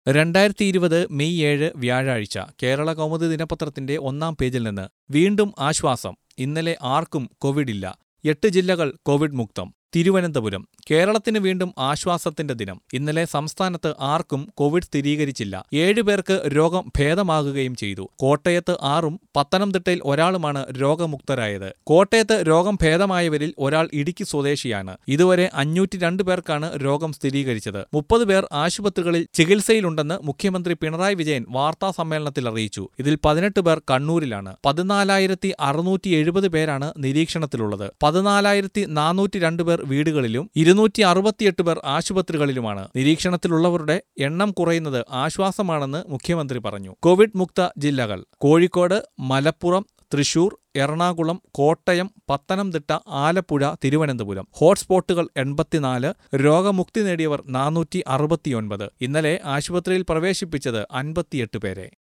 രണ്ടായിരത്തി ഇരുപത് മെയ് ഏഴ് വ്യാഴാഴ്ച കേരള കൗമുദി ദിനപത്രത്തിന്റെ ഒന്നാം പേജിൽ നിന്ന് വീണ്ടും ആശ്വാസം ഇന്നലെ ആർക്കും കോവിഡില്ല എട്ട് ജില്ലകൾ കോവിഡ് മുക്തം തിരുവനന്തപുരം കേരളത്തിന് വീണ്ടും ആശ്വാസത്തിന്റെ ദിനം ഇന്നലെ സംസ്ഥാനത്ത് ആർക്കും കോവിഡ് സ്ഥിരീകരിച്ചില്ല ഏഴുപേർക്ക് രോഗം ഭേദമാകുകയും ചെയ്തു കോട്ടയത്ത് ആറും പത്തനംതിട്ടയിൽ ഒരാളുമാണ് രോഗമുക്തരായത് കോട്ടയത്ത് രോഗം ഭേദമായവരിൽ ഒരാൾ ഇടുക്കി സ്വദേശിയാണ് ഇതുവരെ അഞ്ഞൂറ്റി രണ്ട് പേർക്കാണ് രോഗം സ്ഥിരീകരിച്ചത് മുപ്പത് പേർ ആശുപത്രികളിൽ ചികിത്സയിലുണ്ടെന്ന് മുഖ്യമന്ത്രി പിണറായി വിജയൻ വാർത്താ സമ്മേളനത്തിൽ അറിയിച്ചു ഇതിൽ പതിനെട്ട് പേർ കണ്ണൂരിലാണ് പതിനാലായിരത്തി അറുന്നൂറ്റി എഴുപത് പേരാണ് നിരീക്ഷണത്തിലുള്ളത് പതിനാലായിരത്തി നാനൂറ്റി രണ്ട് പേർ വീടുകളിലും ഇരുന്നൂറ്റി അറുപത്തിയെട്ട് പേർ ആശുപത്രികളിലുമാണ് നിരീക്ഷണത്തിലുള്ളവരുടെ എണ്ണം കുറയുന്നത് ആശ്വാസമാണെന്ന് മുഖ്യമന്ത്രി പറഞ്ഞു കോവിഡ് മുക്ത ജില്ലകൾ കോഴിക്കോട് മലപ്പുറം തൃശൂർ എറണാകുളം കോട്ടയം പത്തനംതിട്ട ആലപ്പുഴ തിരുവനന്തപുരം ഹോട്ട്സ്പോട്ടുകൾ എൺപത്തിനാല് രോഗമുക്തി നേടിയവർ നാനൂറ്റി അറുപത്തിയൊൻപത് ഇന്നലെ ആശുപത്രിയിൽ പ്രവേശിപ്പിച്ചത് അൻപത്തിയെട്ട് പേരെ